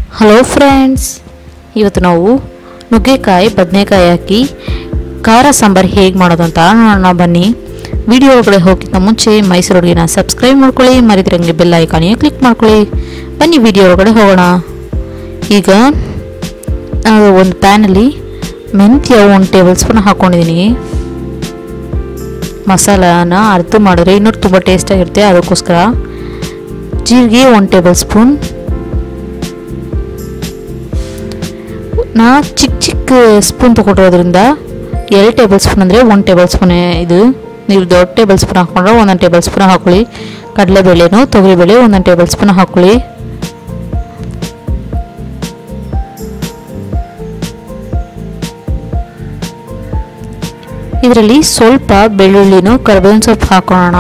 hello friends ಇವತ್ತು ನಾವು ನುಗ್ಗೆಕಾಯಿ ಬದನೆಕಾಯಿ ಹಾಕಿ ಖಾರ ಸಾಂಬಾರು ಹೇಗೆ ಮಾಡೋದು ಅಂತ ನೋಡೋಣ ಬನ್ನಿ ವಿಡಿಯೋ ಒಳಗಡೆ ಹೋಗಿಂತ ಮುಂಚೆ ಮೈಸೂರು ಅಡುಗೆನ ಸಬ್ಸ್ಕ್ರೈಬ್ ಮಾಡ್ಕೊಳ್ಳಿ ಮರಿದ್ರೆ ಹಂಗೆ ಬೆಲ್ ಐಕಾನಿಗೆ ಕ್ಲಿಕ್ ಮಾಡ್ಕೊಳ್ಳಿ ಬನ್ನಿ ವಿಡಿಯೋ ಒಳಗಡೆ ಹೋಗೋಣ ಈಗ ನಾನು ಒಂದು ಪ್ಯಾನಲ್ಲಿ ಮೆಂತ್ಯ ಒಂದು ಟೇಬಲ್ ಸ್ಪೂನ್ ಹಾಕ್ಕೊಂಡಿದ್ದೀನಿ ಮಸಾಲಾನ ಅರ್ಧ ಮಾಡಿದ್ರೆ ಇನ್ನೂ ತುಂಬ ಟೇಸ್ಟಾಗಿರುತ್ತೆ ಅದಕ್ಕೋಸ್ಕರ ಜೀರಿಗೆ ಒಂದು ಟೇಬಲ್ ಸ್ಪೂನ್ ನಾ ಚಿಕ್ಕ ಚಿಕ್ಕ ಸ್ಪೂನ್ ತೊಗೊಂಡಿರೋದ್ರಿಂದ ಎರಡು ಟೇಬಲ್ ಸ್ಪೂನ್ ಅಂದರೆ ಒಂದು ಟೇಬಲ್ ಸ್ಪೂನ್ ಇದು ನೀವು ದೊಡ್ಡ ಟೇಬಲ್ ಸ್ಪೂನ್ ಹಾಕ್ಕೊಂಡ್ರೆ ಒಂದೊಂದು ಟೇಬಲ್ ಸ್ಪೂನ್ ಹಾಕೊಳ್ಳಿ ಕಡಲೆಬೇಳೆನೂ ತೊಗರಿಬೇಳೆ ಒಂದೊಂದು ಟೇಬಲ್ ಸ್ಪೂನ್ ಹಾಕೊಳ್ಳಿ ಇದರಲ್ಲಿ ಸ್ವಲ್ಪ ಬೆಳ್ಳುಳ್ಳಿನೂ ಕರಿಬೇವಿನ ಸೊಪ್ಪು ಹಾಕೋಣ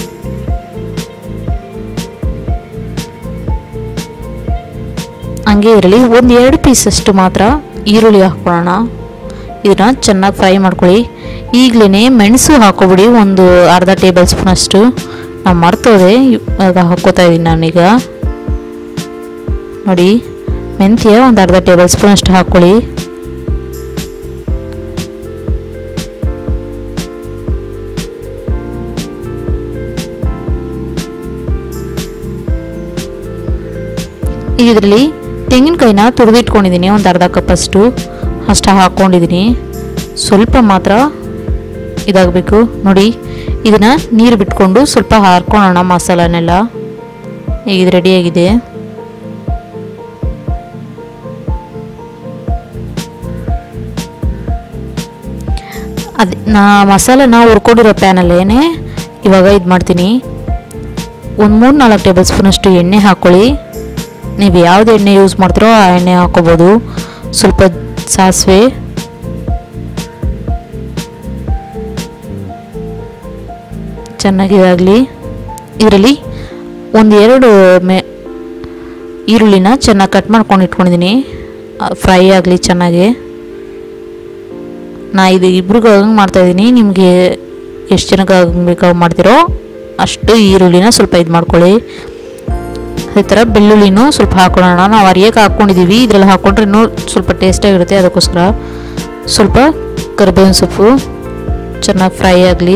ಹಂಗೆ ಇರಲಿ ಒಂದು ಎರಡು ಪೀಸಷ್ಟು ಮಾತ್ರ ಈರುಳ್ಳಿ ಹಾಕೊಳ್ಳೋಣ ಇದನ್ನ ಚೆನ್ನಾಗಿ ಫ್ರೈ ಮಾಡ್ಕೊಳ್ಳಿ ಈಗಲೇ ಮೆಣಸು ಹಾಕೋಬಿಡಿ ಒಂದು ಅರ್ಧ ಟೇಬಲ್ ಸ್ಪೂನ್ ಅಷ್ಟು ನಾವು ಮರ್ತೋದೆ ಇವಾಗ ಹಾಕೋತಾ ಇದ್ದೀನಿ ನಾನೀಗ ನೋಡಿ ಮೆಂತ್ಯ ಒಂದು ಅರ್ಧ ಟೇಬಲ್ ಸ್ಪೂನ್ ಅಷ್ಟು ಹಾಕ್ಕೊಳ್ಳಿ ಈಗ ಇದರಲ್ಲಿ ತೆಂಗಿನಕಾಯಿನ ತುರಿದಿಟ್ಕೊಂಡಿದ್ದೀನಿ ಒಂದು ಅರ್ಧ ಕಪ್ಪಷ್ಟು ಅಷ್ಟು ಹಾಕ್ಕೊಂಡಿದ್ದೀನಿ ಸ್ವಲ್ಪ ಮಾತ್ರ ಇದಾಗಬೇಕು ನೋಡಿ ಇದನ್ನು ನೀರು ಬಿಟ್ಕೊಂಡು ಸ್ವಲ್ಪ ಹಾರ್ಕೊಳ್ಳೋಣ ಮಸಾಲನೆಲ್ಲ ಈಗ ಇದು ರೆಡಿಯಾಗಿದೆ ಅದು ನಾ ಮಸಾಲೆನ ಹುರ್ಕೊಂಡಿರೋ ಪ್ಯಾನಲ್ಲೇನೆ ಇವಾಗ ಇದು ಮಾಡ್ತೀನಿ ಒಂದು ಮೂರು ನಾಲ್ಕು ಟೇಬಲ್ ಸ್ಪೂನಷ್ಟು ಎಣ್ಣೆ ಹಾಕ್ಕೊಳ್ಳಿ ನೀವು ಯಾವ್ದು ಎಣ್ಣೆ ಯೂಸ್ ಮಾಡ್ತೀರೋ ಆ ಎಣ್ಣೆ ಹಾಕೋಬೋದು ಸ್ವಲ್ಪ ಸಾಸಿವೆ ಚೆನ್ನಾಗಿದಾಗಲಿ ಇದರಲ್ಲಿ ಒಂದು ಎರಡು ಮೆ ಈರುಳ್ಳಿನ ಚೆನ್ನಾಗಿ ಕಟ್ ಮಾಡ್ಕೊಂಡು ಇಟ್ಕೊಂಡಿದ್ದೀನಿ ಫ್ರೈ ಆಗಲಿ ಚೆನ್ನಾಗಿ ನಾ ಇದು ಇಬ್ರಿಗೆ ಆಗಂಗೆ ಮಾಡ್ತಾಯಿದ್ದೀನಿ ನಿಮಗೆ ಎಷ್ಟು ಜನಕ್ಕೆ ಆಗಬೇಕು ಮಾಡ್ತೀರೋ ಅಷ್ಟು ಈರುಳ್ಳಿನ ಸ್ವಲ್ಪ ಇದು ಮಾಡ್ಕೊಳ್ಳಿ ಅದೇ ಥರ ಬೆಳ್ಳುಳ್ಳಿನೂ ಸ್ವಲ್ಪ ಹಾಕೊಳ್ಳೋಣ ನಾವು ಅರಿಯಕ್ಕೆ ಹಾಕ್ಕೊಂಡಿದ್ದೀವಿ ಇದರಲ್ಲಿ ಹಾಕ್ಕೊಂಡ್ರೆ ಇನ್ನೂ ಸ್ವಲ್ಪ ಟೇಸ್ಟಾಗಿರುತ್ತೆ ಅದಕ್ಕೋಸ್ಕರ ಸ್ವಲ್ಪ ಕರಿಬೇವಿನ ಸೊಪ್ಪು ಚೆನ್ನಾಗಿ ಫ್ರೈ ಆಗಲಿ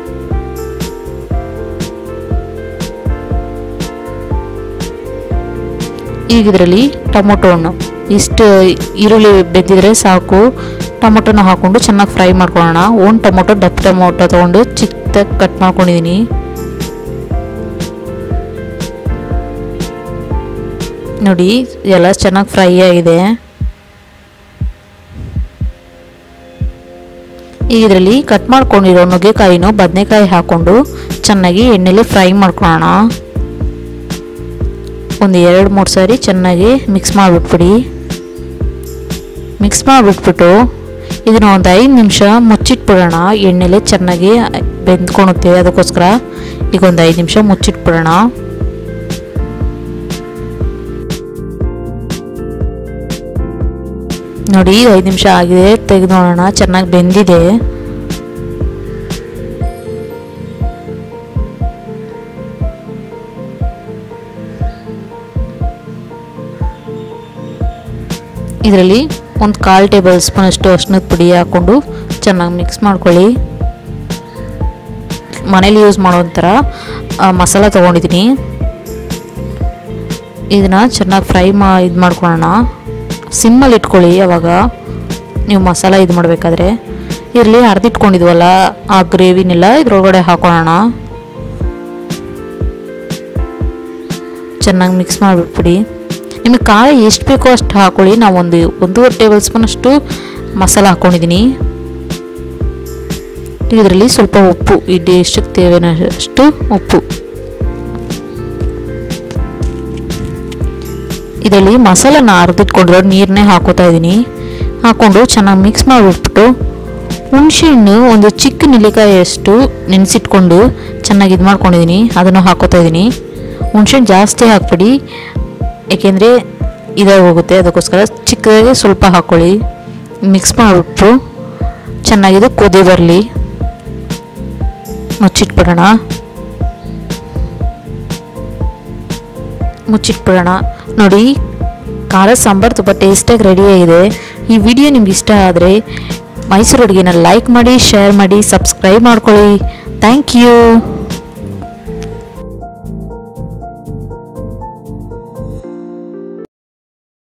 ಈಗ ಇದರಲ್ಲಿ ಟೊಮೊಟೊ ಹಣ್ಣು ಇಷ್ಟು ಈರುಳ್ಳಿ ಬೆಂದಿದ್ರೆ ಸಾಕು ಟೊಮೊಟೊನ ಹಾಕ್ಕೊಂಡು ಚೆನ್ನಾಗಿ ಫ್ರೈ ಮಾಡ್ಕೊಳ್ಳೋಣ ಒಂದು ಟೊಮೊಟೊ ದಪ್ಪ ಟೊಮೊಟೊ ತೊಗೊಂಡು ಚಿಕ್ಕದಾಗಿ ಕಟ್ ಮಾಡ್ಕೊಂಡಿದ್ದೀನಿ ನೋಡಿ ಎಲ್ಲ ಚೆನ್ನಾಗಿ ಫ್ರೈ ಆಗಿದೆ ಈಗ ಇದರಲ್ಲಿ ಕಟ್ ಮಾಡ್ಕೊಂಡಿರೋ ನುಗ್ಗೆಕಾಯಿನೂ ಬದನೆಕಾಯಿ ಹಾಕ್ಕೊಂಡು ಚೆನ್ನಾಗಿ ಎಣ್ಣೆಲಿ ಫ್ರೈ ಮಾಡ್ಕೊಳ್ಳೋಣ ಒಂದು ಎರಡು ಮೂರು ಸಾರಿ ಚೆನ್ನಾಗಿ ಮಿಕ್ಸ್ ಮಾಡಿಬಿಟ್ಬಿಡಿ ಮಿಕ್ಸ್ ಮಾಡಿಬಿಟ್ಬಿಟ್ಟು ಇದನ್ನ ಒಂದು ಐದು ನಿಮಿಷ ಮುಚ್ಚಿಟ್ಬಿಡೋಣ ಎಣ್ಣೆಲೆ ಚೆನ್ನಾಗಿ ಬೆಂದ್ಕೊಳುತ್ತೆ ಅದಕ್ಕೋಸ್ಕರ ಈಗ ಒಂದು ಐದು ನಿಮಿಷ ಮುಚ್ಚಿಟ್ಬಿಡೋಣ ನೋಡಿ ಐದು ನಿಮಿಷ ಆಗಿದೆ ತೆಗೆದು ನೋಡೋಣ ಚೆನ್ನಾಗಿ ಬೆಂದಿದೆ ಇದರಲ್ಲಿ ಒಂದು ಕಾಲು ಟೇಬಲ್ ಸ್ಪೂನ್ ಅಷ್ಟು ಅರ್ಶಿನದ ಪುಡಿ ಹಾಕ್ಕೊಂಡು ಚೆನ್ನಾಗಿ ಮಿಕ್ಸ್ ಮಾಡ್ಕೊಳ್ಳಿ ಮನೇಲಿ ಯೂಸ್ ಮಾಡೋ ಥರ ಮಸಾಲ ತೊಗೊಂಡಿದ್ದೀನಿ ಇದನ್ನು ಚೆನ್ನಾಗಿ ಫ್ರೈ ಮಾ ಇದು ಮಾಡ್ಕೊಳ್ಳೋಣ ಸಿಮ್ಮಲ್ಲಿ ಇಟ್ಕೊಳ್ಳಿ ಅವಾಗ ನೀವು ಮಸಾಲ ಇದು ಮಾಡಬೇಕಾದ್ರೆ ಇರಲಿ ಅರ್ದಿಟ್ಕೊಂಡಿದ್ವಲ್ಲ ಆ ಗ್ರೇವಿನೆಲ್ಲ ಇದ್ರೊಳಗಡೆ ಹಾಕೊಳ್ಳೋಣ ಚೆನ್ನಾಗಿ ಮಿಕ್ಸ್ ಮಾಡಿಬಿಟ್ಬಿಡಿ ನಿಮಗೆ ಖಾರ ಎಷ್ಟು ಬೇಕೋ ಅಷ್ಟು ಹಾಕೊಳ್ಳಿ ನಾವು ಒಂದು ಒಂದೂವರೆ ಟೇಬಲ್ ಸ್ಪೂನ್ ಅಷ್ಟು ಮಸಾಲ ಹಾಕ್ಕೊಂಡಿದ್ದೀನಿ ಇದರಲ್ಲಿ ಸ್ವಲ್ಪ ಉಪ್ಪು ಇಡ್ಲಿ ಎಷ್ಟಕ್ಕೆ ತೇವೆನಷ್ಟು ಉಪ್ಪು ಇದರಲ್ಲಿ ಮಸಾಲನ ಅರ್ದಿಟ್ಕೊಂಡಿರೋ ನೀರನ್ನೇ ಹಾಕೋತಾ ಇದ್ದೀನಿ ಹಾಕ್ಕೊಂಡು ಚೆನ್ನಾಗಿ ಮಿಕ್ಸ್ ಮಾಡಿಬಿಟ್ಬಿಟ್ಟು ಹುಣಸೆಹಣ್ಣು ಒಂದು ಚಿಕ್ಕ ನೆಲ್ಲಿಕಾಯಿಯಷ್ಟು ನೆನೆಸಿಟ್ಕೊಂಡು ಚೆನ್ನಾಗಿ ಇದು ಮಾಡ್ಕೊಂಡಿದ್ದೀನಿ ಅದನ್ನು ಹಾಕೋತಾ ಇದ್ದೀನಿ ಹುಣಸೆಹಣ್ಣು ಜಾಸ್ತಿ ಹಾಕ್ಬಿಡಿ ಏಕೆಂದರೆ ಇದಾಗಿ ಹೋಗುತ್ತೆ ಅದಕ್ಕೋಸ್ಕರ ಚಿಕ್ಕದಾಗಿ ಸ್ವಲ್ಪ ಹಾಕ್ಕೊಳ್ಳಿ ಮಿಕ್ಸ್ ಮಾಡಿಬಿಟ್ಟು ಚೆನ್ನಾಗಿದು ಕುದಿ ಬರಲಿ ಮುಚ್ಚಿಟ್ಬಿಡೋಣ ಮುಚ್ಚಿಟ್ಬಿಡೋಣ ನೋಡಿ ಖಾರದ ಸಾಂಬಾರು ತುಂಬ ಟೇಸ್ಟಾಗಿ ರೆಡಿಯಾಗಿದೆ ಈ ವಿಡಿಯೋ ನಿಮ್ಗೆ ಇಷ್ಟ ಆದರೆ ಮೈಸೂರು ಅಡುಗೆನ ಲೈಕ್ ಮಾಡಿ ಶೇರ್ ಮಾಡಿ ಸಬ್ಸ್ಕ್ರೈಬ್ ಮಾಡ್ಕೊಳ್ಳಿ ಥ್ಯಾಂಕ್ ಯು